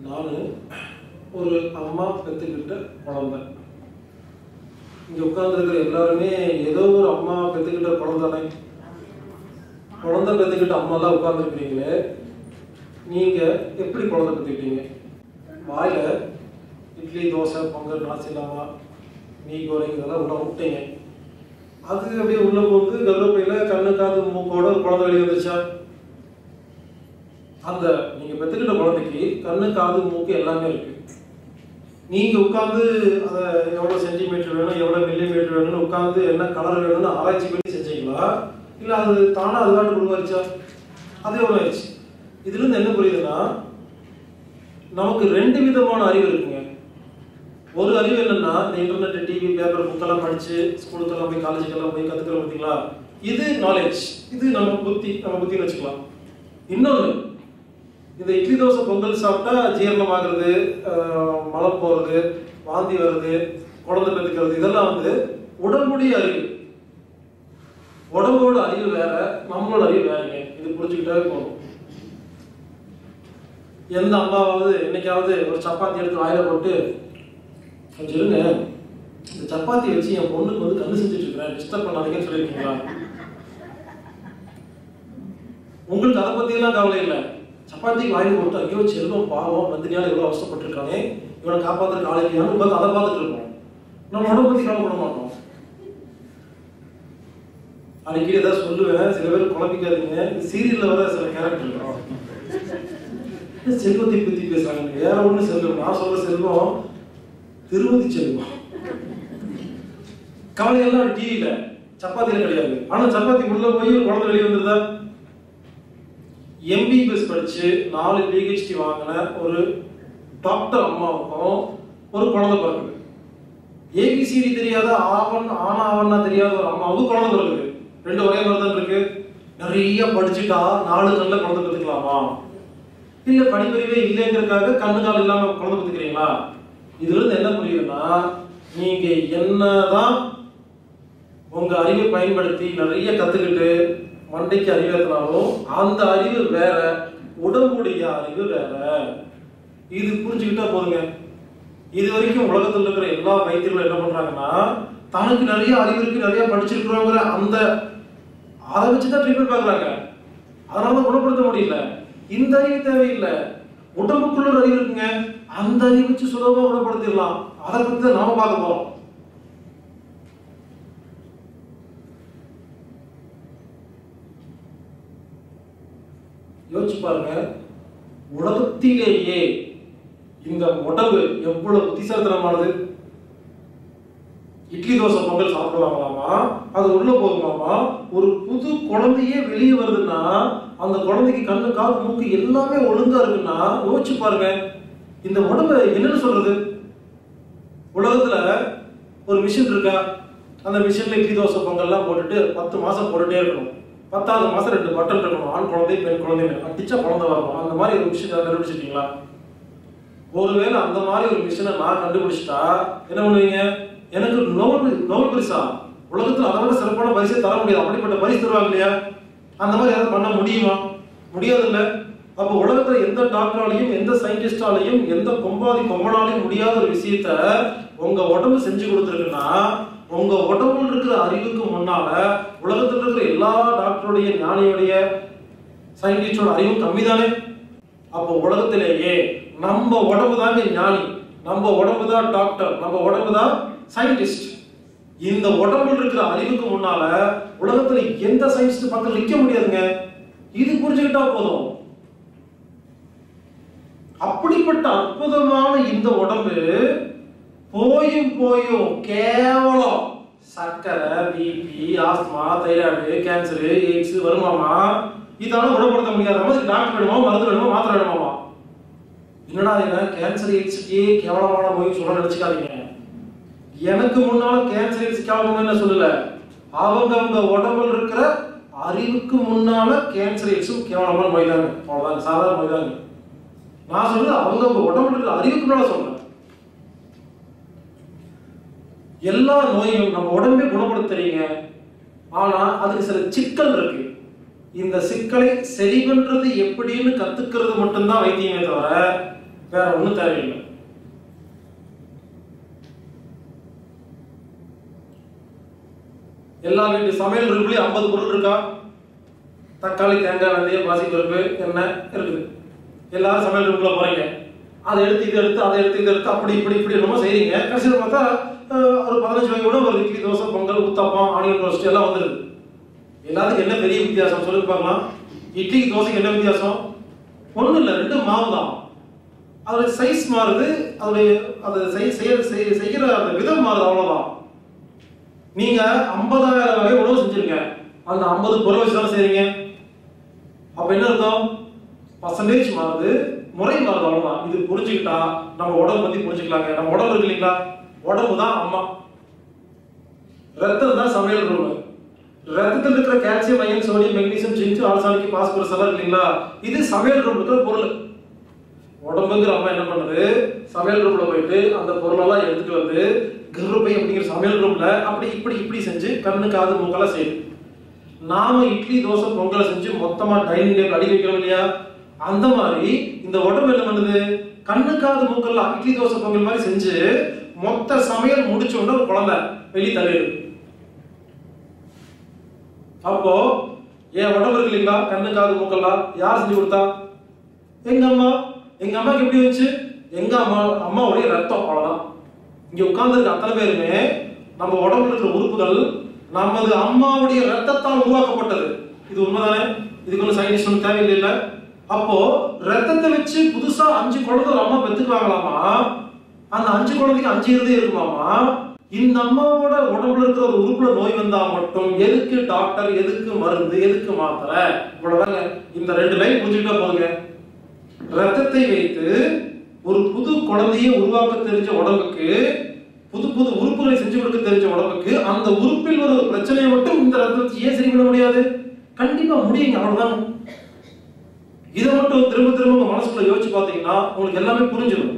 நான் ஒரு அம்மா பெற்றுக்கிட்ட குழந்தை இங்கே உட்கார்ந்துருக்கிற எல்லாருமே ஏதோ ஒரு அம்மா பெற்றுக்கிட்ட குழந்தைனே குழந்தை பெற்றுக்கிட்ட அம்மாலாம் உட்காந்துருக்கிறீங்களே நீங்கள் எப்படி குழந்தை பெற்றுக்கிட்டீங்க வாயில் இட்லி தோசை பொங்கல் நாசிலாமா மீ கோரிங் இதெல்லாம் உள்ள விட்டீங்க அது அப்படியே உள்ள போகுது கர்ப்பப்பையில் கண்ணு காது மூக்கோட ஒரு குழந்தை வெளியே வந்துருச்சா அந்த நீங்க பெத்துக்கிட்ட குழந்தைக்கு கண்ணு காது மூக்கு எல்லாமே இருக்கு நீங்க உட்கார்ந்து அதை எவ்வளவு சென்டிமீட்டர் வேணும் எவ்வளவு மில்லிமீட்டர் வேணும்னு உட்கார்ந்து என்ன கலர் வேணும்னு ஆராய்ச்சி பண்ணி செஞ்சீங்களா இல்ல அது தானா அதுதான் உருவாயிருச்சா அது எவ்வளவு ஆயிடுச்சு இதுல இருந்து என்ன புரியுதுன்னா நமக்கு ரெண்டு விதமான அறிவு இருக்குங்க ஒரு அறிவு என்னன்னா இந்த இன்டர்நெட் டிவி பேப்பர் புக்கெல்லாம் படிச்சு ஸ்கூலுக்கெல்லாம் போய் காலேஜுக்கெல்லாம் போய் கத்துக்கிறோம் பார்த்தீங்களா இது நாலேஜ் இது நம்ம புத்தி நம்ம புத்தின்னு வச்சுக்கலாம் இன்னொன்று இந்த இட்லி தோசை பொங்கல் சாப்பிட்டா ஜீரணமாகிறது ஆஹ், மலம் போகிறது வாந்தி வருது குழந்தை பெற்றுக்கிறது இதெல்லாம் வந்து உடம்புடைய அறிவு உடம்போட அறிவு வேற நம்மளோட அறிவு வேறங்க இது புரிஞ்சுக்கிட்டாவே போதும் எந்த அம்மாவாவது என்னைக்காவது ஒரு சப்பாத்தி எடுத்து வாயில போட்டு கொஞ்சம் இருங்க இந்த சப்பாத்தி வச்சு என் பொண்ணுக்கு வந்து கண்ணு செஞ்சுட்டு இருக்கிறேன் டிஸ்டர்ப் பண்ணாதீங்கன்னு சொல்லியிருக்கீங்களா உங்களுக்கு அதை பத்தி எல்லாம் கவலை இல்லை சப்பாத்திக்கு வாயில் போட்டு ஐயோ செல்வம் பாவம் நந்தினியால எவ்வளவு அவசரப்பட்டிருக்கானே இவனை காப்பாத்துற காலையிலான்னு உட்காந்து அதை பார்த்துட்டு இருப்போம் நம்ம உடம்பு பத்தி கவலைப்பட மாட்டோம் அன்னைக்கு ஏதாவது சொல்லுவேன் சில பேர் குழப்பிக்காதீங்க சீரியல்ல வர சில கேரக்டர் செல்வத்தை பத்தி பேசுறாங்க வேற ஒண்ணு செல்வம் நான் சொல்ற செல்வம் திருமதி செல்வம் கவலை எல்லாம் டிவியில சப்பாத்தியில கிடையாது ஆனா சப்பாத்தி உள்ள போய் ஒரு குழந்தை வெளியே வந்துருதா எம்பிபிஎஸ் படிச்சு நாலு பிஹெச்டி வாங்கின ஒரு டாக்டர் அம்மாவுக்கும் ஒரு குழந்தை பிறகுது ஏபிசிடி தெரியாத ஆவன் ஆனா ஆவன்னா தெரியாத ஒரு அம்மாவுக்கு குழந்தை பிறகுது ரெண்டு ஒரே மாதிரி தான் இருக்கு நிறைய படிச்சுட்டா நாலு கல்ல குழந்தை பெற்றுக்கலாமா இல்ல படிப்பறிவே இல்லைங்கிறதுக்காக கண்ணு கால் இல்லாம குழந்தை பெற்றுக்கிறீங்களா இதுல இருந்து என்ன புரியுதுன்னா நீங்க என்னதான் உங்க அறிவை பயன்படுத்தி நிறைய கத்துக்கிட்டு மண்டைக்கு அறிவேத்தினாலும் அந்த அறிவு வேற உடம்புடைய அறிவு வேற இது புரிஞ்சுக்கிட்டா போதுங்க இது வரைக்கும் உலகத்தில் இருக்கிற எல்லா வைத்தியர்களும் என்ன பண்றாங்கன்னா தனக்கு நிறைய அறிவு இருக்கு நிறைய படிச்சிருக்கிறோங்கிற அந்த அதை வச்சுதான் ட்ரீட்மெண்ட் பார்க்கறாங்க அதனால தான் குணப்படுத்த முடியல இந்த அறிவு தேவையில்லை உடம்புக்குள்ள ஒரு அறிவு இருக்குங்க அந்த அறிவு வச்சு சுலபமா குணப்படுத்திடலாம் அதை பத்தி தான் நாம பார்க்க போறோம் யோசிச்சு பாருங்க உலகத்திலேயே இந்த உடம்பு எவ்வளவு புத்திசாலித்தனமானது இட்லி தோசை பொங்கல் சாப்பிடுவாங்களாமா அது உள்ள போகுமாமா ஒரு புது குழந்தையே வெளியே வருதுன்னா அந்த குழந்தைக்கு கண்ணு காது மூக்கு எல்லாமே ஒழுங்கா இருக்குன்னா யோசிச்சு பாருங்க இந்த உடம்பு என்னன்னு சொல்றது உலகத்துல ஒரு மிஷின் இருக்கா அந்த மிஷின்ல இட்லி தோசை பொங்கல்லாம் போட்டுட்டு பத்து மாசம் போட்டுட்டே இருக்கணும் பத்தாவது மாசம் ரெண்டு பட்டன் இருக்கணும் ஆண் குழந்தை பெண் குழந்தைன்னு அடிச்சா குழந்தை வரணும் அந்த மாதிரி ஒரு மிஷின் கண்டுபிடிச்சிட்டீங்களா ஒருவேளை அந்த மாதிரி ஒரு மிஷினை நான் கண்டுபிடிச்சிட்டா என்ன பண்ணுவீங்க எனக்கு நோபல் நோபல் பரிசா உலகத்துல அதை விட சிறப்பான பரிசை தர முடியாது அப்படிப்பட்ட பரிசு தருவாங்க இல்லையா அந்த மாதிரி ஏதாவது பண்ண முடியுமா முடியாது இல்ல அப்ப உலகத்துல எந்த டாக்டராலையும் எந்த சயின்டிஸ்டாலையும் எந்த கொம்பாதி கொம்பனாலையும் முடியாத ஒரு விஷயத்த உங்க உடம்பு செஞ்சு கொடுத்துருக்குன்னா உங்க உடம்புல இருக்கிற அறிவுக்கு முன்னால உலகத்துல இருக்கிற எல்லா டாக்டருடைய ஞானியுடைய சயின்டிஸ்டோட அறிவும் கம்மி தானே அப்போ உலகத்திலேயே நம்ம உடம்பு தாங்க ஞானி நம்ம உடம்பு தான் டாக்டர் நம்ம உடம்பு தான் சயின்டிஸ்ட் இந்த உடம்புல இருக்கிற அறிவுக்கு முன்னால உலகத்துல எந்த சயின்டிஸ்ட் பக்கம் நிக்க முடியாதுங்க இது புரிஞ்சுக்கிட்டா போதும் அப்படிப்பட்ட அற்புதமான இந்த உடம்பு போயும் போயும் கேவலம் சர்க்கரை BP asthma thyroid cancer AIDS வருமாமா இதெல்லாம் குணப்படுத்த முடியாத மாதிரி டாக்டர் வேணுமா மருந்து வேணுமா மாத்திரை வேணுமாமா என்னடா என்ன கேன்சர் எய்ட்ஸுக்கே கேவலமான நோய் சொல்ல நினைச்சுக்காதீங்க எனக்கு முன்னால கேன்சர் எய்ட்ஸ் கேவலம்னு சொல்லல அவங்க அவங்க உடம்புல இருக்கிற அறிவுக்கு முன்னால கேன்சர் எய்ட்ஸும் கேவலமான நோய் தாங்க அவ்வளவுதாங்க சாதாரண நோய் தாங்க நான் சொல்றது அவங்க அவங்க உடம்புல இருக்கிற அறிவுக்கு முன்னால சொல்றேன் எல்லா நோயும் நம்ம உடம்பே குணப்படுத்துறீங்க ஆனா அதுக்கு சில சிக்கல் இருக்கு இந்த சிக்கலை சரி பண்றது எப்படின்னு கத்துக்கிறது மட்டும்தான் வைத்தியமே தவிர வேற ஒண்ணும் தேவையில்லை எல்லா வீட்டு சமையல் ரூம்லயும் ஐம்பது பொருள் இருக்கா தக்காளி தேங்காய் வெந்தயம் பாசிப்பருப்பு எண்ணெய் இருக்குது எல்லாரும் சமையல் ரூம்ல போறீங்க அதை எடுத்து இதை எடுத்து அதை எடுத்து இதை எடுத்து அப்படி இப்படி இப்படி என்னமோ செய்றீங்க கடைசியில் பார்த்தா அஹ், ஒரு பதினஞ்சு வகை கூட ஒரு இட்லி தோசை பொங்கல் உத்தப்பம் ஆனியன் ரோஸ்ட் எல்லாம் வந்துருது எல்லாத்துக்கும் என்ன பெரிய வித்தியாசம் சொல்லுங்க பார்க்கலாம் இட்லிக்கு தோசைக்கு என்ன வித்தியாசம் ஒண்ணும் இல்லை ரெண்டு மாவு தான் அதோட சைஸ் மாறுது அதோடைய அது செய்- செய்ய செய்ய- செய்யற அந்த விதம் மாறுது அவ்வளவுதான் நீங்க ஐம்பதாயிரம் வகை உணவு செஞ்சிருங்க அந்த ஐம்பது பொருள் வச்சு தானே செய்றீங்க அப்ப என்ன அர்த்தம் பர்சன்டேஜ் மாறுது முறை மாறுது அவ்வளவுதான் இது புரிஞ்சுக்கிட்டா நம்ம உடம்பு பத்தி புரிஞ்சுக்கலாங்க நம்ம உடம்பு இருக்கு இல்லைங்களா உடம்பு தான் அம்மா ரத்தம் தான் சமையல் ரூம் ரத்தத்தில் இருக்கிற calcium iron sodium magnesium zinc arsenic phosphorus எல்லாம் இருக்கு இல்லைங்களா இது சமையல் ரூம் இருக்கிற பொருள் உடம்புங்கிற அம்மா என்ன பண்ணுது சமையல் ரூம்ல போயிட்டு அந்த பொருளெல்லாம் எடுத்துட்டு வந்து கருப்பை அப்படிங்கிற சமையல் ரூம்ல அப்படி இப்படி இப்படி செஞ்சு கண்ணு காது மூக்கெல்லாம் செய்யுது நாம இட்லி தோசை பொங்கலை செஞ்சு மொத்தமா டைனிங் டேபிள் அடி வைக்கிறோம் இல்லையா அந்த மாதிரி இந்த உடம்பு என்ன பண்ணுது கண்ணு காது மூக்கெல்லாம் இட்லி தோசை பொங்கல் மாதிரி செஞ்சு மொத்த சமையல் முடிச்ச உடனே ஒரு குழந்தை வெளியே தள்ளிடுது அப்போ என் உடம்பு இருக்கு இல்லைங்களா கண்ணு காது மூக்கெல்லாம் யார் செஞ்சு கொடுத்தா எங்க அம்மா எங்க அம்மாக்கு எப்படி வந்துச்சு எங்க அம்மா அம்மாவுடைய ரத்தம் அவ்வளவுதான் இங்க உட்கார்ந்துருக்க அத்தனை பேருமே நம்ம உடம்புல இருக்கிற உறுப்புகள் நமது அம்மாவுடைய ரத்தத்தால் உருவாக்கப்பட்டது இது உண்மைதானே இதுக்கு ஒன்றும் சயின்டிஸ்ட் ஒன்றும் தேவையில்லை இல்ல அப்போ ரத்தத்தை வச்சு புதுசா அஞ்சு குழந்தை ஒரு அம்மா பெத்துக்குவாங்களாமா அந்த அஞ்சு குழந்தைக்கு அஞ்சு இருதயம் இருக்குமாமா இந்த அம்மாவோட உடம்புல இருக்கிற ஒரு உறுப்புல நோய் வந்தா மட்டும் எதுக்கு டாக்டர் எதுக்கு மருந்து எதுக்கு மாத்திரை இவ்வளவுதாங்க இந்த ரெண்டு லைன் புரிஞ்சுக்கிட்டா போதுங்க ரத்தத்தை வைத்து ஒரு புது குழந்தையை உருவாக்க தெரிஞ்ச உடம்புக்கு புது புது உறுப்புகளை செஞ்சு கொடுக்க தெரிஞ்ச உடம்புக்கு அந்த உறுப்பில் வர ஒரு பிரச்சனையை மட்டும் இந்த ரத்தத்தை ஏன் சரி பண்ண முடியாது கண்டிப்பா முடியுங்க அவ்வளவுதான் இதை மட்டும் திரும்ப திரும்ப உங்க மனசுக்குள்ள யோசிச்சு பார்த்தீங்கன்னா உங்களுக்கு எல்லாமே புரிஞ்சிடும்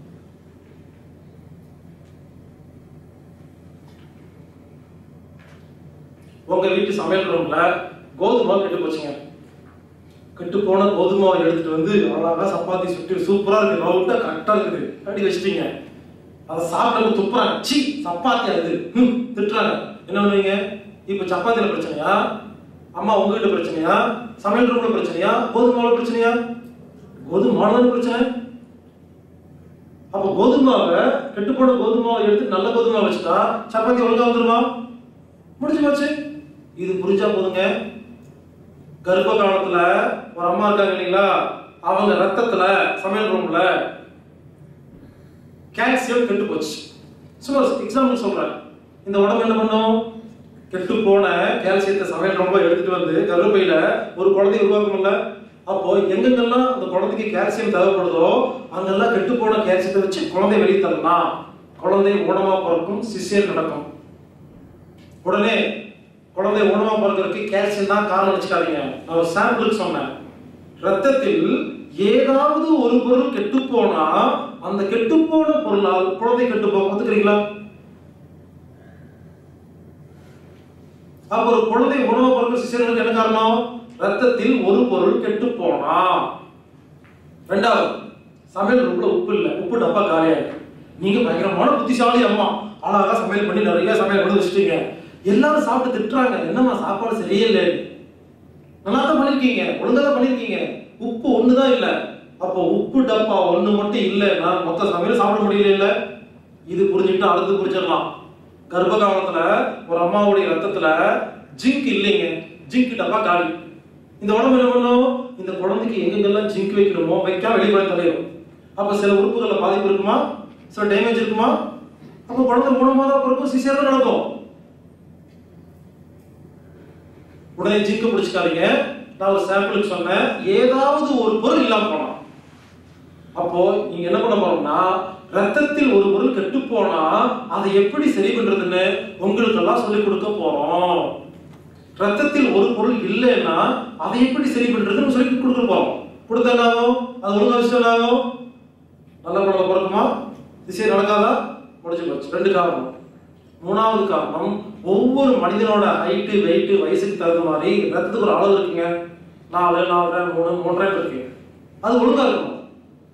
உங்க வீட்டு சமையல் ரூம்ல கோதுமை கெட்டு போச்சுங்க கெட்டு போன கோதுமை எடுத்துட்டு வந்து அழகா சப்பாத்தி சுட்டு சூப்பரா இருக்கு ரவுண்டா கரெக்டா இருக்குது அடி வச்சிட்டீங்க அதை சாப்பிட்டு துப்புறாங்க சி சப்பாத்தி அது ஹம், திட்டுறாங்க என்ன பண்ணுவீங்க இப்ப சப்பாத்தியில பிரச்சனையா அம்மா உங்ககிட்ட பிரச்சனையா சமையல் ரூம்ல பிரச்சனையா கோதுமை பிரச்சனையா கோதுமை மாவு பிரச்சனை அப்ப கோதுமாவை கெட்டு போன கோதுமாவை எடுத்து நல்ல கோதுமை வச்சுட்டா சப்பாத்தி ஒழுங்கா வந்துருமா முடிஞ்சு போச்சு இது புரிஞ்சா போதுங்க கர்ப்ப காலத்துல ஒரு அம்மா இருக்காங்க இல்லைங்களா அவங்க ரத்தத்துல சமையல் ரூம்ல கால்சியம் கெட்டு போச்சு சும்மா எக்ஸாம்பிள் சொல்றேன் இந்த உடம்பு என்ன பண்ணும் கெட்டு போன கால்சியத்தை சமையல் ரொம்ப எடுத்துட்டு வந்து கருப்பையில ஒரு குழந்தைய உருவாக்கும்ல அப்போ எங்கெங்கெல்லாம் அந்த குழந்தைக்கு கால்சியம் தேவைப்படுதோ அங்கெல்லாம் கெட்டு போன கால்சியத்தை வச்சு குழந்தை வெளியே தரலாம் குழந்தை ஊனமா பிறக்கும் சிசியர் நடக்கும் உடனே குழந்தை ஊனமா பிறக்கிறதுக்கு கால்சியம் தான் காரணம் நினைச்சுக்காதீங்க நான் ஒரு சாம்பிளுக்கு சொன்னேன் ரத்தத்தில் ஏதாவது ஒரு பொருள் கெட்டு போனா அந்த கெட்டு போன பொருளால் குழந்தை கெட்டு போகும் ஒத்துக்கிறீங்களா அப்ப ஒரு குழந்தை உணவு பொருட்கள் சிசியர்களுக்கு என்ன காரணம் ரத்தத்தில் ஒரு பொருள் கெட்டு போனா ரெண்டாவது சமையல் ரூம்ல உப்பு இல்ல உப்பு டப்பா காலியா இருக்கு நீங்க பயங்கரமான புத்திசாலி அம்மா அழகா சமையல் பண்ணி நிறைய சமையல் பண்ணி வச்சுட்டீங்க எல்லாரும் சாப்பிட்டு திட்டுறாங்க என்னம்மா சாப்பாடு சரியே இல்லை நல்லா தான் பண்ணிருக்கீங்க ஒழுங்கா தான் பண்ணிருக்கீங்க உப்பு ஒண்ணுதான் இல்ல அப்போ உப்பு டப்பா ஒண்ணு மட்டும் இல்லைன்னா மொத்த சமையல் சாப்பிட முடியல இல்ல இது புரிஞ்சுக்கிட்டு அடுத்து புரிஞ்சிடலாம் கர்ப்ப காலத்துல ஒரு அம்மாவுடைய ரத்தத்துல ஜிங்க் இல்லைங்க ஜிங்க் டப்பா காலி இந்த உடம்பு என்ன பண்ணும் இந்த குழந்தைக்கு எங்கெங்கெல்லாம் ஜிங்க் வைக்கணுமோ வைக்காம வெளியே போய் தலையும் அப்ப சில உறுப்புகள்ல பாதிப்பு இருக்குமா சில டேமேஜ் இருக்குமா அப்ப குழந்தை குணமா தான் பிறக்கும் சிசியர் தான் நடக்கும் உடனே ஜிங்க் பிடிச்சிக்காதீங்க நான் ஒரு சாம்பிளுக்கு சொன்னேன் ஏதாவது ஒரு பொருள் இல்லாம போனா அப்போ நீங்க என்ன பண்ண போறோம்னா ரத்தத்தில் ஒரு பொருள் கெட்டு போனா அதை எப்படி சரி பண்றதுன்னு உங்களுக்கு எல்லாம் சொல்லி கொடுக்க போறோம் ரத்தத்தில் ஒரு பொருள் இல்லைன்னா அதை எப்படி சரி பண்றதுன்னு சொல்லி கொடுக்க போறோம் கொடுத்தா என்ன ஆகும் அது ஒழுங்கா விஷயம் என்ன ஆகும் நல்ல குழந்தை பிறக்குமா திசை நடக்காதா முடிஞ்சு போச்சு ரெண்டு காரணம் மூணாவது காரணம் ஒவ்வொரு மனிதனோட ஹைட்டு வெயிட் வயசுக்கு தகுந்த மாதிரி ரத்தத்துக்கு ஒரு அளவு இருக்குங்க நாலு நாலரை மூணு மூன்றரை இருக்கு அது ஒழுங்கா இருக்கணும்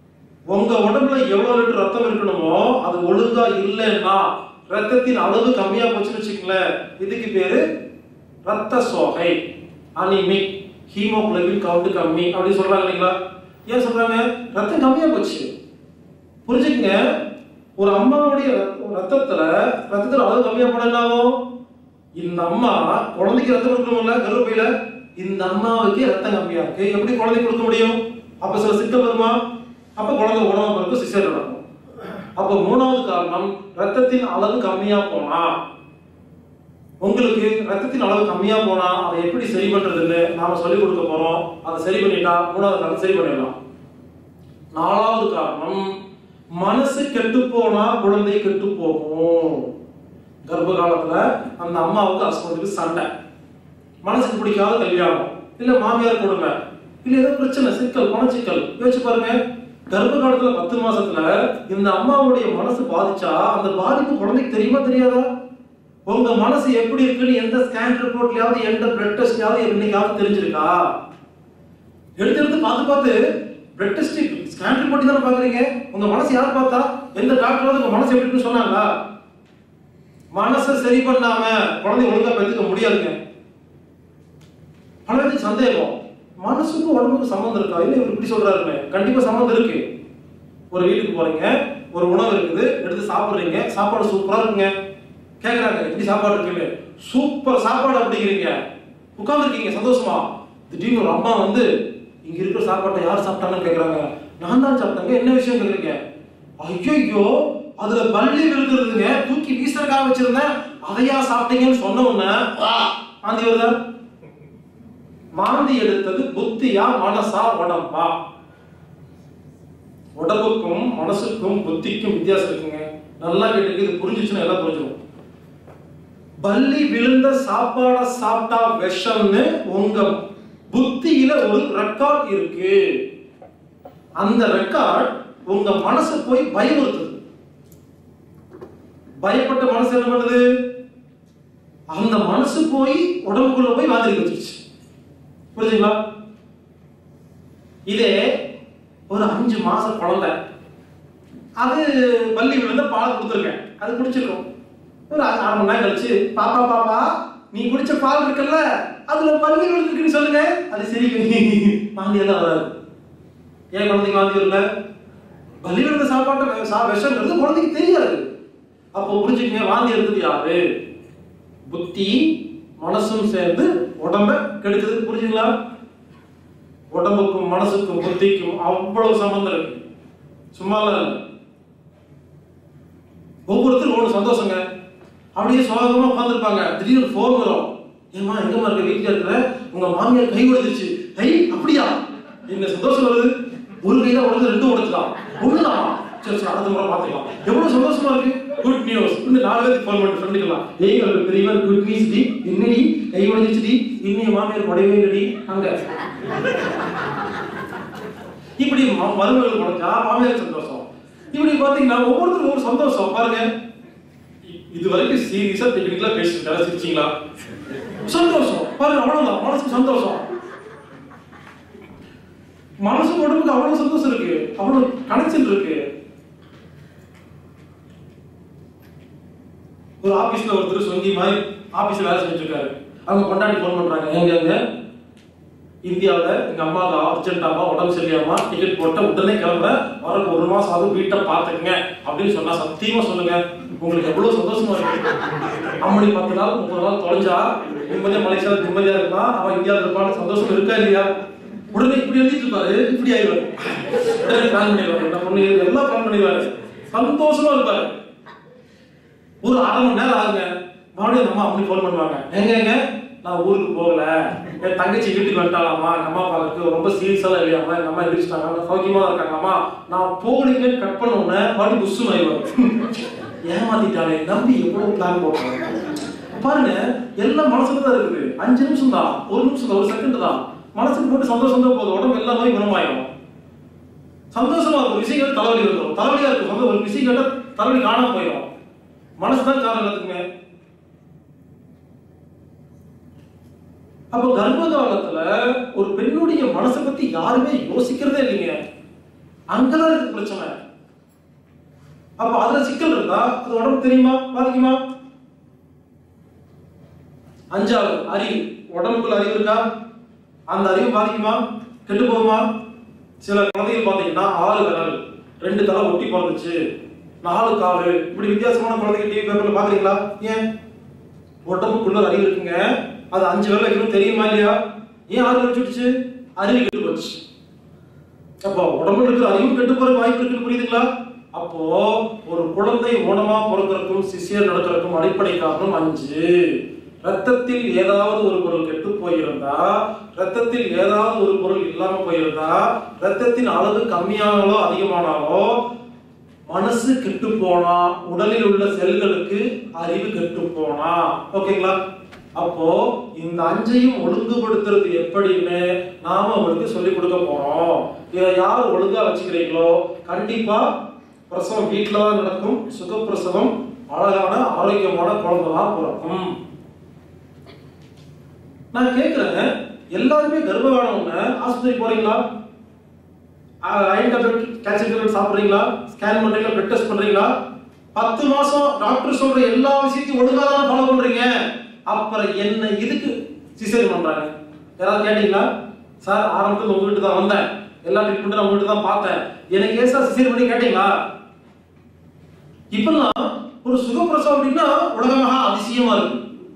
உங்க உடம்புல எவ்வளவு லிட்டர் ரத்தம் இருக்கணுமோ அது ஒழுங்கா இல்லைன்னா ரத்தத்தின் அளவு கம்மியா போச்சுன்னு வச்சுக்கங்களேன் இதுக்கு பேரு ரத்த சோகை அனிமிக் ஹீமோகுளோபின் கவுண்ட் கம்மி அப்படின்னு சொல்றாங்க இல்லைங்களா ஏன் சொல்றாங்க ரத்தம் கம்மியா போச்சு புரிஞ்சுக்கங்க ஒரு அம்மாவுடைய ரத்த- ரத்தத்துல ரத்தத்துல அளவு கம்மியா போனா என்ன ஆகும் இந்த அம்மா குழந்தைக்கு ரத்தம் கொடுக்கணும்ல கருப்பையில இந்த அம்மாவுக்கு ரத்தம் கம்மியா இருக்கு எப்படி குழந்தைக்கு கொடுக்க முடியும் அப்ப சில சிக்கல் வருமா அப்ப குழந்தை உணவு பிறகு சிசேர் நடக்கும் அப்ப மூணாவது காரணம் ரத்தத்தின் அளவு கம்மியா போனா உங்களுக்கு ரத்தத்தின் அளவு கம்மியா போனா அதை எப்படி சரி பண்றதுன்னு நாம சொல்லிக் கொடுக்க போறோம் அதை சரி பண்ணிட்டா மூணாவது காரணம் சரி பண்ணிடலாம் நாலாவது காரணம் மனசு கெட்டு போனா குழந்தை கெட்டு போகும் கர்ப்ப காலத்துல அந்த அம்மாவுக்கு ஹஸ்பண்டுக்கு சண்டை மனசுக்கு பிடிக்காத கல்யாணம் இல்ல மாமியார் கொடுமை இல்ல ஏதோ பிரச்சனை சிக்கல் பணச்சிக்கல் யோசிச்சு பாருங்க கர்ப்ப காலத்துல பத்து மாசத்துல இந்த அம்மாவுடைய மனசு பாதிச்சா அந்த பாதிப்பு குழந்தைக்கு தெரியுமா தெரியாதா உங்க மனசு எப்படி இருக்குன்னு எந்த ஸ்கேன் ரிப்போர்ட்லயாவது எந்த பிளட் டெஸ்ட்லயாவது என்னைக்காவது தெரிஞ்சிருக்கா எடுத்து எடுத்து பார்த்து பார்த்து பிளட் டெஸ்ட் ஸ்கேன் ரிப்போர்ட் தானே பாக்குறீங்க உங்க மனசு யார் பார்த்தா எந்த டாக்டராவது உங்க மனசு எப்படி இருக்குன்னு சொன்னாங்களா மனசை சரி பண்ணாம குழந்தை ஒழுங்கா பெற்றுக்க முடியாதுங்க பல பேருக்கு சந்தேகம் மனசுக்கும் உடம்புக்கும் சம்மந்தம் இருக்கா இல்லை இவர் இப்படி சொல்றாருன்னு கண்டிப்பா சம்மந்தம் இருக்கு ஒரு வீட்டுக்கு போறீங்க ஒரு உணவு இருக்குது எடுத்து சாப்பிடுறீங்க சாப்பாடு சூப்பரா இருக்குங்க கேக்குறாங்க எப்படி சாப்பாடு இருக்குன்னு சூப்பர் சாப்பாடு அப்படிங்கிறீங்க உட்கார்ந்துருக்கீங்க சந்தோஷமா திடீர்னு ஒரு அம்மா வந்து இங்க இருக்கிற சாப்பாட்டை யார் சாப்பிட்டாங்கன்னு கேக்குறாங்க நான் தான் சாப்பிட்டாங்க என்ன விஷயம் கேக்குறீங்க ஐயோ அதுல பள்ளி விழுந்துருதுங்க தூக்கி வீசறக்காக வச்சிருந்தேன் அதையா சாப்பிட்டீங்கன்னு சொன்ன உடனே வா, வாந்தி வருதா வாந்தி எடுத்தது புத்தியா மனசா உடம்பா உடம்புக்கும் மனசுக்கும் புத்திக்கும் வித்தியாசம் இருக்குங்க நல்லா கேட்டுக்கு இது புரிஞ்சுச்சுன்னா எல்லாம் புரிஞ்சிடும் பல்லி விழுந்த சாப்பாட சாப்பிட்டா விஷம்னு உங்க புத்தியில ஒரு ரெக்கார்ட் இருக்கு அந்த ரெக்கார்ட் உங்க மனசு போய் பயமுறுத்துது பயப்பட்ட மனசு என்ன பண்ணுது அந்த மனசு போய் உடம்புக்குள்ள போய் வாந்தி வச்சிருச்சு புரியுதுங்களா இதே ஒரு அஞ்சு மாசம் குழந்தை அது பள்ளி விழுந்த பால் கொடுத்துருக்கேன் அது குடிச்சிருக்கும் ஒரு அரை அரை மணி நேரம் கழிச்சு பாப்பா பாப்பா நீ குடிச்ச பால் இருக்குல்ல அதுல பள்ளி விழுந்துருக்குன்னு சொல்லுங்க அது சரி வாந்தி எல்லாம் வராது ஏன் குழந்தைக்கு வாந்தி வரல பள்ளி விழுந்த சாப்பாட்டை சா விஷங்கிறது குழந்தைக்கு தெரியாது அப்போ புரிஞ்சுக்கங்க வாந்தி எடுத்தது யாரு புத்தி மனசும் சேர்ந்து உடம்ப கெடுக்குது புரிஞ்சுங்களா உடம்புக்கும் மனசுக்கும் புத்திக்கும் அவ்வளவு சம்பந்தம் இருக்கு சும்மா இல்ல ஒவ்வொருத்தரும் ஒவ்வொரு சந்தோஷங்க அப்படியே சோகமா உட்காந்துருப்பாங்க திடீர்னு ஃபோன் வரும் ஏமா எங்கம்மா இருக்க வீட்டுல இருக்கிற உங்க மாமியார் கை உடைச்சிருச்சு கை அப்படியா என்ன சந்தோஷம் வருது ஒரு கை தான் உடஞ்சு ரெண்டும் உடைச்சலாம் ஒண்ணுதான் சரி சரி அடுத்த முறை பார்த்துக்கலாம் எவ்வளவு சந்தோஷமா இருக்கு குட் நியூஸ் இன்னும் நாலு பேருக்கு ஃபோன் பண்ணி சொல்லிக்கலாம் ஏய் உங்களுக்கு பெரியவா குட் நியூஸ் டி என்னடி கை உடைஞ்சிச்சு இன்னும் மாமியார் உடையவே இல்லடி அங்க இப்படி ம- மருமகள் உடைஞ்சா மாமியார் சந்தோஷம் இப்படி பாத்தீங்கன்னா ஒவ்வொருத்தரும் ஒவ்வொரு சந்தோஷம் பாருங்க இ- இது வரைக்கும் சீரியஸா டெக்னிக்கலா பேசிட்டு சிரிச்சீங்களா சந்தோஷம் பாருங்க அவ்வளவுதான் மனசுக்கு சந்தோஷம் மனசு உடம்புக்கு அவ்வளவு சந்தோஷம் இருக்கு அவ்வளவு கனெக்ஷன் இருக்கு ஒரு ஆபீஸ்ல ஒருத்தர் சொங்கி மாதிரி ஆபீஸ்ல வேலை செஞ்சுட்டு இருக்காரு அவங்க கொண்டாடி ஃபோன் பண்றாங்க எங்க எங்க இந்தியாவுல எங்க அம்மாவுக்கு அர்ஜென்ட்டாமா உடம்பு சரியாமா டிக்கெட் போட்ட உடனே கிளம்புறேன் வர ஒரு மாசம் ஆகும் வீட்டை பாத்துக்கங்க அப்படின்னு சொன்னா சத்தியமா சொல்லுங்க உங்களுக்கு எவ்வளவு சந்தோஷமா இருக்கு அம்மணி பத்து நாள் முப்பது நாள் தொலைஞ்சா நிம்மதியா மலேசியால நிம்மதியா இருக்கலாம் அவன் இந்தியாவில் இருப்பான்னு சந்தோஷம் இருக்கா இல்லையா உடனே இப்படி எழுதிட்டு இருப்பாரு இப்படி ஆயிடுவாரு உடனே பிளான் பண்ணிடுவாரு என்ன பொண்ணு எல்லாம் பிளான் பண்ணிடுவாரு சந்தோஷமா இருப்பாரு ஒரு அரை மணி நேரம் ஆகுங்க மறுபடியும் நம்ம அப்படி ஃபோன் பண்ணுவாங்க எங்க எங்க நான் ஊருக்கு போகல என் தங்கச்சி வீட்டுக்கு வந்துட்டாலாமா எங்க அம்மா அப்பாவுக்கு ரொம்ப சீரியஸாக இல்லையாமா எங்க அம்மா எதிர்ச்சிட்டாங்க சௌக்கியமா இருக்காங்களாமா நான் போகலீங்கன்னு கட் பண்ண உடனே மறுபடியும் புஷு ஆயிடுவாங்க ஏமாத்திட்டானே நம்பி எவ்வளவு பிளான் போட்டாங்க பாருங்க எல்லாம் மனசுல தான் இருக்குது அஞ்சு நிமிஷம் தான் ஒரு நிமிஷம் தான் ஒரு செகண்ட் தான் மனசுக்கு போட்டு சந்தோஷம் தான் போதும் உடம்பு எல்லா நோயும் குணமாயிடும் சந்தோஷமா இருக்கும் ஒரு விஷயம் கேட்டு தலைவலி வந்துடும் தலைவலியா இருக்கும் சொந்த ஒரு விஷயம் கேட்டா தலைவலி காணாம போயிடும் மனசு தான் காரணம் எல்லாத்துக்குமே அப்போ கர்ப்ப காலத்துல ஒரு பெண்ணுடைய மனசை பத்தி யாருமே யோசிக்கிறதே இல்லைங்க அங்கதான் இருக்கு பிரச்சனை அப்ப அதுல சிக்கல் இருந்தா அது உடம்பு தெரியுமா பாதிக்குமா அஞ்சாவது அறிவு உடம்புக்குள்ள அறிவு இருக்கா அந்த அறிவு பாதிக்குமா கெட்டு போகுமா சில குழந்தைகள் பாத்தீங்கன்னா ஆறு விரல் ரெண்டு தலை ஒட்டி பிறந்துச்சு நாலு காலு இப்படி வித்தியாசமான குழந்தைங்க டிவி பேப்பர்ல பாக்குறீங்களா ஏன் உடம்புக்குள்ள அறிவு இருக்குங்க அது அஞ்சு விரல் வைக்கணும் தெரியுமா இல்லையா ஏன் ஆறு வச்சுடுச்சு அறிவு கெட்டு போச்சு அப்போ உடம்புல இருக்கிற அறிவு கெட்டு போற வாய்ப்பு இருக்குன்னு புரியுதுங்களா அப்போ ஒரு குழந்தை ஊனமா பிறக்கிறதுக்கும் சிசியர் நடக்கிறதுக்கும் அடிப்படை காரணம் அஞ்சு ரத்தத்தில் ஏதாவது ஒரு பொருள் கெட்டு போயிருந்தா ரத்தத்தில் ஏதாவது ஒரு பொருள் இல்லாம போயிருந்தா ரத்தத்தின் அளவு கம்மியானாலோ அதிகமானாலோ மனசு கெட்டு போனா உடலில் உள்ள செல்களுக்கு அறிவு கெட்டு போனா ஓகேங்களா அப்போ இந்த அஞ்சையும் ஒழுங்குபடுத்துறது எப்படின்னு நாம உங்களுக்கு சொல்லி கொடுக்க போறோம் இதை யார் ஒழுங்கா வச்சுக்கிறீங்களோ கண்டிப்பா பிரசவம் வீட்டில தான் நடக்கும் சுகப்பிரசவம் அழகான ஆரோக்கியமான குழந்தை தான் பிறக்கும் நான் கேட்கிறேன் எல்லாருமே கர்ப்பகாலம் ஒண்ணு ஆஸ்பத்திரி போறீங்களா அயன் டேப்லெட் கால்சியம் டேப்லெட் சாப்பிடுறீங்களா ஸ்கேன் பண்றீங்களா பிளட் டெஸ்ட் பண்றீங்களா பத்து மாசம் டாக்டர் சொல்ற எல்லா விஷயத்தையும் ஒழுங்கா தான் ஃபாலோ பண்றீங்க அப்புறம் என்ன இதுக்கு சிசேரியன் பண்றாங்க யாராவது கேட்டீங்களா சார் ஆரம்பத்தில் உங்ககிட்ட தான் வந்தேன் எல்லா ட்ரீட்மெண்ட்டும் நான் உங்ககிட்ட தான் பார்த்தேன் எனக்கு ஏன் சார் சிசேரியன் பண்ணி கேட்டீங்களா இப்பெல்லாம் ஒரு சுகப்பிரசவம் அப்படின்னா உலகமாக அதிசயமா இருக்கு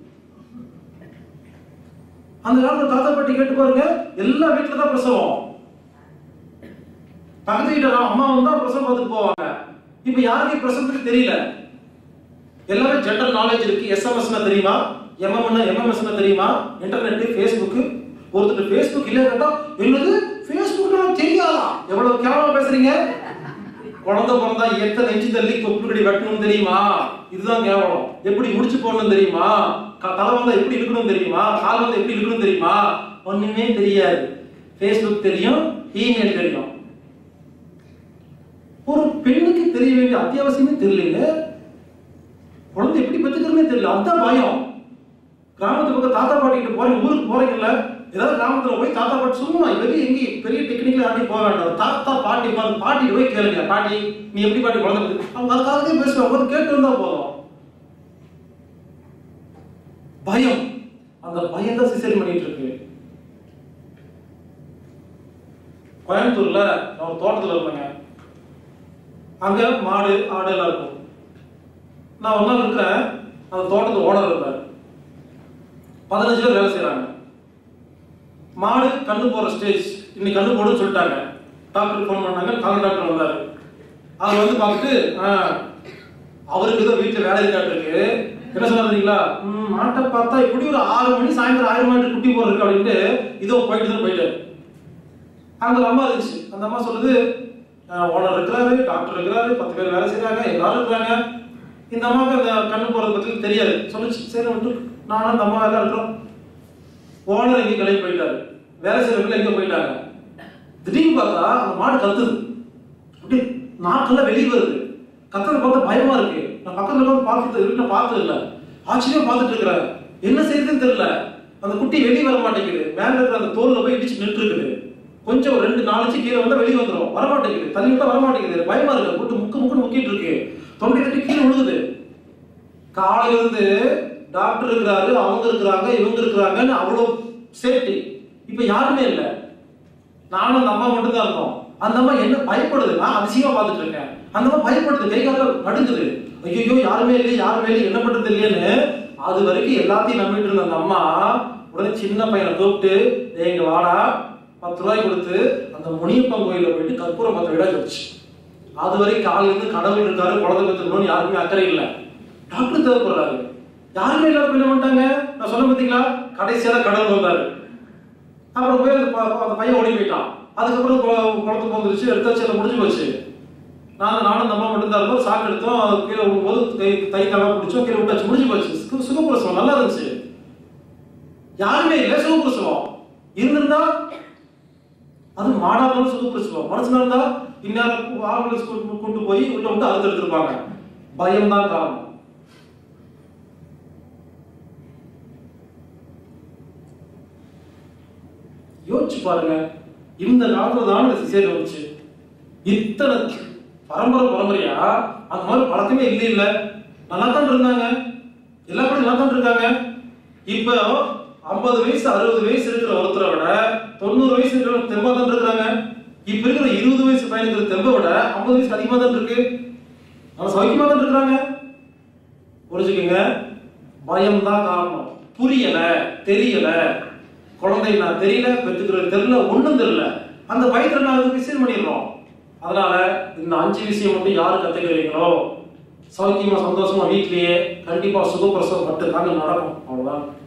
அந்த காலத்துல தாத்தா பாட்டி கேட்டு பாருங்க எல்லா வீட்டுல தான் பிரசவம் பக்கத்து வீட்டுல அம்மா வந்தா பிரசவம் பார்த்துட்டு போவாங்க இப்ப யாருக்கு பிரசவத்துக்கு தெரியல எல்லாமே ஜென்ரல் நாலேஜ் இருக்கு எஸ்எம்எஸ் தெரியுமா எம்எம் எம்எம்எஸ் தெரியுமா இன்டர்நெட் ஃபேஸ்புக் ஒருத்தர் ஃபேஸ்புக் இல்ல கேட்டா என்னது ஃபேஸ்புக் தெரியாதா எவ்வளவு கேவலமா பேசுறீங்க குழந்தை பிறந்தா எத்த நெஞ்சு தள்ளி தொப்புள் கடி வெட்டணும் தெரியுமா இதுதான் கேவலம் எப்படி முடிச்சு போடணும் தெரியுமா க- தலை வந்தா எப்படி இருக்கணும் தெரியுமா கால் வந்தா எப்படி இருக்கணும் தெரியுமா ஒண்ணுமே தெரியாது ஃபேஸ்புக் தெரியும் இமெயில் தெரியும் ஒரு பெண்ணுக்கு தெரிய வேண்டிய அத்தியாவசியமே தெரியலங்க குழந்தை எப்படி பெற்றுக்கிறதுனே தெரியல அதுதான் பயம் கிராமத்து பக்கம் தாத்தா பாட்டி கிட்ட போறீங்க ஊருக்கு போறீங்கல்ல ஏதாவது கிராமத்துல போய் தாத்தா பாட்டி சும்மா வெளியே எங்கேயும் பெரிய டெக்னிக்கல் யாரையும் போக வேண்டாம் தாத்தா பாட்டி பாருங்க பாட்டி போய் கேளுங்க பாட்டி நீ எப்படி பாட்டி குழந்தை பெத்து-" அவங்க அதுக்காகவே பேசுவாங்க வந்து கேட்டு இருந்தா போதும் பயம் அந்த பயம் தான் சிசரி பண்ணிட்டு இருக்கு கோயம்புத்தூர்ல நான் ஒரு தோட்டத்துல இருப்பேங்க அங்க மாடு ஆடு எல்லாம் இருக்கும் நான் ஒரு நாள் இருக்கிறேன் அந்த தோட்டத்து ஓனர் இருந்தார் பதினஞ்சு பேர் வேலை செய்றாங்க மாடு கண்ணு போற ஸ்டேஜ் இன்னைக்கு கண்ணு போடுன்னு சொல்லிட்டாங்க டாக்டர் ஃபோன் பண்ணாங்க கால் டாக்டர் வந்தாரு அவர் வந்து பார்த்துட்டு ஆ, அவருக்கு ஏதோ வீட்டுல வேலை இருக்காட்டிருக்கு என்ன சொன்னாருங்களா ம் மாட்டை பார்த்தா இப்படி ஒரு ஆறு மணி சாயந்தரம் ஆயிரம் மாட்டு குட்டி போடுறதுக்கு அப்படின்ட்டு இதோ போயிட்டு தான் போயிட்டாரு அங்க ஒரு அம்மா இருந்துச்சு அந்த அம்மா சொல்லுது ஓனர் இருக்கிறாரு டாக்டர் இருக்கிறாரு பத்து பேர் வேலை செய்றாங்க எல்லாரும் இருக்கிறாங்க இந்த அம்மாவுக்கு அந்த கண்ணு போறது பத்தி தெரியாது சொல்லுச்சு சரி விட்டு நானும் அந்த அம்மா எல்லாம் இருக்கிறோம் ஓனர் எங்கேயும் கிளம்பி போயிட்டாரு வேலை செய்யறவங்க எங்க போயிட்டாங்க திடீர்னு பார்த்தா அந்த மாடு கத்துது அப்படி நாக்கெல்லாம் வெளியே வருது கத்துறத பார்த்தா பயமா இருக்கு நான் பக்கத்துல உட்கார்ந்து பார்த்துட்டு வீட்டுல பார்த்தது இல்ல ஆச்சரியம் பார்த்துட்டு இருக்கிறேன் என்ன செய்யுதுன்னு தெரியல அந்த குட்டி வெளியே வர மாட்டேங்குது மேல இருக்கிற அந்த தோல்ல போய் இடிச்சு நின்று இருக்குது கொஞ்சம் ஒரு ரெண்டு நாலு கீழே வந்தா வெளியே வந்துடும் வர மாட்டேங்குது தள்ளி விட்டா வர மாட்டேங்குது பயமா இருக்கு முட்டு முக்கு முக்குன்னு முக்கிட்டு இருக்கு தொண்டை தட்டி கீழே விழுகுது காலையில இருந்து டாக்டர் இருக்கிறாரு அவங்க இருக்கிறாங்க இவங்க இருக்கிறாங்கன்னு அவ்வளவு சேஃப்டி இப்ப யாருமே இல்ல நானும் அந்த அம்மா மட்டும் தான் இருக்கோம் அந்த அம்மா என்ன பயப்படுது நான் அதிசயமா பார்த்துட்டு இருக்கேன் அந்த அம்மா பயப்படுது கை கால நடுங்குது ஐயோ யாருமே இல்லையே யாருமே இல்லையே என்ன பண்றது இல்லையேன்னு அது வரைக்கும் எல்லாத்தையும் நம்பிட்டு இருந்த அந்த அம்மா உடனே சின்ன பையனை கூப்பிட்டு "டேய், இங்க வாடா பத்து ரூபாய் கொடுத்து அந்த முனியப்பன் கோயில போயிட்டு கற்பூரம் பத்து விட வச்சு அது வரைக்கும் காலையில இருந்து கடவுள் இருக்காரு குழந்தை பெற்றுக்கணும்னு யாருக்குமே அக்கறை இல்லை டாக்டர் தேவைப்படுறாரு யாருமே எல்லாரும் போய் என்ன பண்ணிட்டாங்க நான் சொன்ன பார்த்தீங்களா கடைசியாக கடவுள் வந்தாரு அப்புறம் போய் அந்த ப- அந்த பையன் ஓடி போயிட்டான் அதுக்கப்புறம் கொ- குளத்து போந்துருச்சு எடுத்தாச்சு எல்லாம் முடிஞ்சு போச்சு நான் நானும் அந்த அம்மா மட்டும் தான் இருந்தோம் சாக்கு எடுத்தோம் அது கீழே விடும்போது கை தை தவா பிடிச்சோம் கீழே விட்டாச்சு முடிஞ்சு போச்சு சு- சுகப்பிரசவம் நல்லா இருந்துச்சு யாருமே இல்லை சுகப்பிரசவம் இருந்திருந்தா அது மாடா இருந்தாலும் சுகப்பிரசவம் மனசுல இருந்தா இந்நேரம் ஆம்புலன்ஸ் கூட்டு கூட்டு போய் உள்ள விட்டு அறுத்து எடுத்திருப்பாங்க பயம் தான் காரணம் யோசிச்சு பாருங்க இந்த காலத்துல தான் இந்த சிசேரியன் வந்துச்சு இத்தனை பரம்பரை பரம்பரையா அந்த மாதிரி பழக்கமே இல்லை இல்ல நல்லா தான் இருந்தாங்க எல்லா பேரும் நல்லா தான் இருக்காங்க இப்போ ஐம்பது வயசு அறுபது வயசு இருக்கிற ஒருத்தரை விட தொண்ணூறு வயசு இருக்கிற தெம்பா தான் இருக்கிறாங்க இப்ப இருக்கிற இருபது வயசு பையனுக்கு தெம்பை விட ஐம்பது வயசு அதிகமா தான் இருக்கு அவன் சௌக்கியமா தான் இருக்கிறாங்க புரிஞ்சுக்கங்க பயம் தான் காரணம் புரியல தெரியல குழந்தை நான் தெரியல பெற்றுக்கிறது தெரியல ஒண்ணும் தெரியல அந்த பயத்துல நான் விஷயம் பண்ணிடுறோம் அதனால இந்த அஞ்சு விஷயம் மட்டும் யாரு கத்துக்கிறீங்களோ சௌக்கியமா சந்தோஷமா வீட்லயே கண்டிப்பா சுகப்பிரசவம் மட்டும் தாங்க நடக்கும் அவ்வளவுதான்